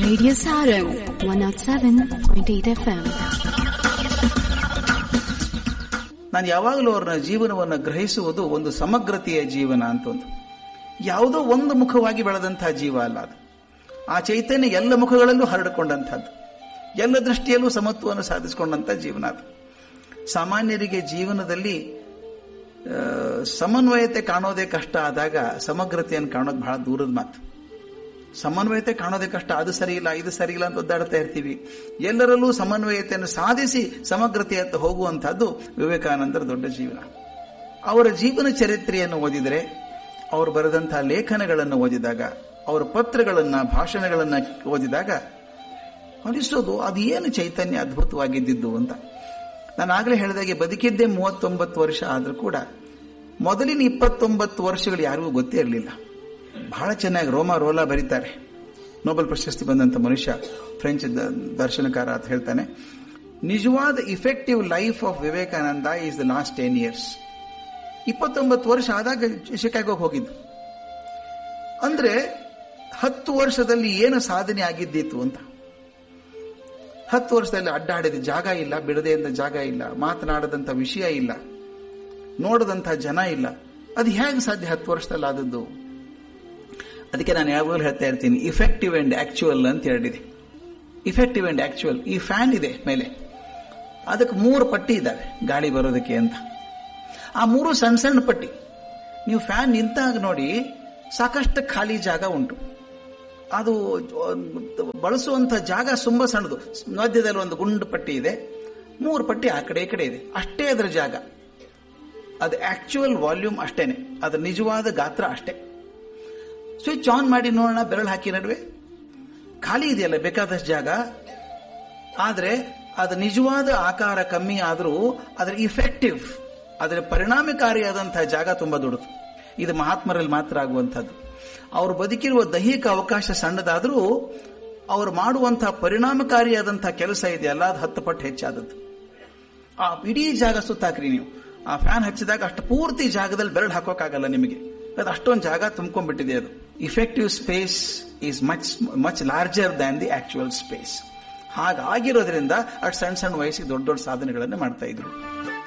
Radio Sarum 107.8 FM. ನಾನು ಯಾವಾಗಲೂ ಅವ್ರನ್ನ ಜೀವನವನ್ನು ಗ್ರಹಿಸುವುದು ಒಂದು ಸಮಗ್ರತೆಯ ಜೀವನ ಅಂತ ಒಂದು ಯಾವುದೋ ಒಂದು ಮುಖವಾಗಿ ಬೆಳೆದಂತಹ ಜೀವ ಅಲ್ಲ ಅದು ಆ ಚೈತನ್ಯ ಎಲ್ಲ ಮುಖಗಳಲ್ಲೂ ಹರಡಿಕೊಂಡಂಥದ್ದು ಎಲ್ಲ ದೃಷ್ಟಿಯಲ್ಲೂ ಸಮತ್ವವನ್ನು ಸಾಧಿಸಿಕೊಂಡಂಥ ಜೀವನ ಅದು ಸಾಮಾನ್ಯರಿಗೆ ಜೀವನದಲ್ಲಿ ಆ, ಸಮನ್ವಯತೆ ಕಾಣೋದೇ ಕಷ್ಟ ಆದಾಗ ಸಮಗ್ರತೆಯನ್ನು ಕಾಣೋದು ಬಹಳ ದೂರದ ಮಾತು ಸಮನ್ವಯತೆ ಕಾಣೋದೇ ಕಷ್ಟ ಅದು ಸರಿ ಇಲ್ಲ ಇದು ಸರಿ ಇಲ್ಲ ಅಂತ ಒದ್ದಾಡ್ತಾ ಇರ್ತೀವಿ ಎಲ್ಲರಲ್ಲೂ ಸಮನ್ವಯತೆಯನ್ನು ಸಾಧಿಸಿ ಸಮಗ್ರತೆಯತ್ತ ಹೋಗುವಂತಹದ್ದು ವಿವೇಕಾನಂದರ ದೊಡ್ಡ ಜೀವನ ಅವರ ಜೀವನ ಚರಿತ್ರೆಯನ್ನು ಓದಿದರೆ ಅವರು ಬರೆದಂತಹ ಲೇಖನಗಳನ್ನು ಓದಿದಾಗ ಅವರ ಪತ್ರಗಳನ್ನ ಭಾಷಣಗಳನ್ನ ಓದಿದಾಗ ಅನಿಸೋದು ಅದು ಏನು ಚೈತನ್ಯ ಅದ್ಭುತವಾಗಿದ್ದಿದ್ದು ಅಂತ ನಾನು ಆಗಲೇ ಹೇಳಿದಾಗೆ ಬದುಕಿದ್ದೇ ಮೂವತ್ತೊಂಬತ್ತು ವರ್ಷ ಆದರೂ ಕೂಡ ಮೊದಲಿನ ಇಪ್ಪತ್ತೊಂಬತ್ತು ವರ್ಷಗಳು ಯಾರಿಗೂ ಗೊತ್ತೇ ಇರಲಿಲ್ಲ ಬಹಳ ಚೆನ್ನಾಗಿ ರೋಮ ರೋಲಾ ಬರೀತಾರೆ ನೊಬೆಲ್ ಪ್ರಶಸ್ತಿ ಬಂದಂತ ಮನುಷ್ಯ ಫ್ರೆಂಚ್ ದ- ದರ್ಶನಕಾರ ಅಂತ ಹೇಳ್ತಾನೆ ನಿಜವಾದ effective life of Vivekananda is the last ten years ಇಪ್ಪತ್ತೊಂಬತ್ತು ವರ್ಷ ಆದಾಗ ಶಿಕಾಗೋಗೆ ಹೋಗಿದ್ದು ಅಂದ್ರೆ ಹತ್ತು ವರ್ಷದಲ್ಲಿ ಏನು ಸಾಧನೆ ಆಗಿದ್ದಿತ್ತು ಅಂತ ಹತ್ತು ವರ್ಷದಲ್ಲಿ ಅಡ್ಡಾಡಿದ ಜಾಗ ಇಲ್ಲ ಬಿಡದೆ ಅಂತ ಜಾಗ ಇಲ್ಲ ಮಾತನಾಡದಂತ ವಿಷಯ ಇಲ್ಲ ನೋಡದಂತ ಜನ ಇಲ್ಲ ಅದು ಹೇಗೆ ಸಾಧ್ಯ ಹತ್ತು ವರ್ಷದಲ್ಲಿ ಆದದ್ದು ಅದಕ್ಕೆ ನಾನು ಯಾವಾಗಲೂ ಹೇಳ್ತಾ ಇರ್ತೀನಿ ಇಫೆಕ್ಟಿವ್ ಅಂಡ್ ಆಕ್ಚುಯಲ್ ಅಂತ ಹೇಳಿದೆ ಇಫೆಕ್ಟಿವ್ ಅಂಡ್ ಆಕ್ಚುಯಲ್ ಈ ಫ್ಯಾನ್ ಇದೆ ಮೇಲೆ ಅದಕ್ಕೆ ಮೂರು ಪಟ್ಟಿ ಇದ್ದಾವೆ ಗಾಳಿ ಬರೋದಕ್ಕೆ ಅಂತ ಆ ಮೂರು ಸಣ್ಣ ಸಣ್ಣ ಪಟ್ಟಿ ನೀವು ಫ್ಯಾನ್ ನಿಂತಾಗ ನೋಡಿ ಸಾಕಷ್ಟು ಖಾಲಿ ಜಾಗ ಉಂಟು ಅದು ಬಳಸುವಂತ ಜಾಗ ತುಂಬಾ ಸಣ್ಣದು ಮಧ್ಯದಲ್ಲಿ ಒಂದು ಗುಂಡು ಪಟ್ಟಿ ಇದೆ ಮೂರು ಪಟ್ಟಿ ಆ ಕಡೆ ಈ ಕಡೆ ಇದೆ ಅಷ್ಟೇ ಅದರ ಜಾಗ ಅದು ಆಕ್ಚುಯಲ್ ವಾಲ್ಯೂಮ್ ಅಷ್ಟೇನೆ ಅದರ ನಿಜವಾದ ಗಾತ್ರ ಅಷ್ಟೇ ಸ್ವಿಚ್ ಆನ್ ಮಾಡಿ ನೋಡೋಣ ಬೆರಳು ಹಾಕಿ ನಡುವೆ ಖಾಲಿ ಇದೆಯಲ್ಲ ಬೇಕಾದಷ್ಟು ಜಾಗ ಆದ್ರೆ ಅದು ನಿಜವಾದ ಆಕಾರ ಕಮ್ಮಿ ಆದರೂ ಅದರ ಇಫೆಕ್ಟಿವ್ ಅದರ ಪರಿಣಾಮಕಾರಿಯಾದಂತಹ ಜಾಗ ತುಂಬಾ ದೊಡ್ಡದು ಇದು ಮಹಾತ್ಮರಲ್ಲಿ ಮಾತ್ರ ಆಗುವಂಥದ್ದು ಅವರು ಬದುಕಿರುವ ದೈಹಿಕ ಅವಕಾಶ ಸಣ್ಣದಾದರೂ ಅವರು ಮಾಡುವಂತಹ ಪರಿಣಾಮಕಾರಿಯಾದಂತಹ ಕೆಲಸ ಇದೆಯಲ್ಲ ಅದು ಹತ್ತು ಪಟ್ಟು ಹೆಚ್ಚಾದದ್ದು ಆ ಇಡೀ ಜಾಗ ಸುತ್ತಾಕ್ರಿ ನೀವು ಆ ಫ್ಯಾನ್ ಹಚ್ಚಿದಾಗ ಅಷ್ಟು ಪೂರ್ತಿ ಜಾಗದಲ್ಲಿ ಬೆರಳು ಹಾಕೋಕ್ಕಾಗಲ್ಲ ನಿಮಗೆ ಅದು ಅಷ್ಟೊಂದು ಜಾಗ ತುಂಬ್ಕೊಂಡ್ಬಿಟ್ಟಿದೆ ಅದು effective space is much much larger than the actual space ಹಾಗಾಗಿರೋದ್ರಿಂದ ಅಷ್ಟು ಸಣ್ಣ ಸಣ್ಣ ವಯಸ್ಸಿಗೆ ದೊಡ್ಡ ದೊಡ್ಡ ಸಾಧನೆಗಳನ್ನು ಮಾಡ್ತಾ ಇದ್ರು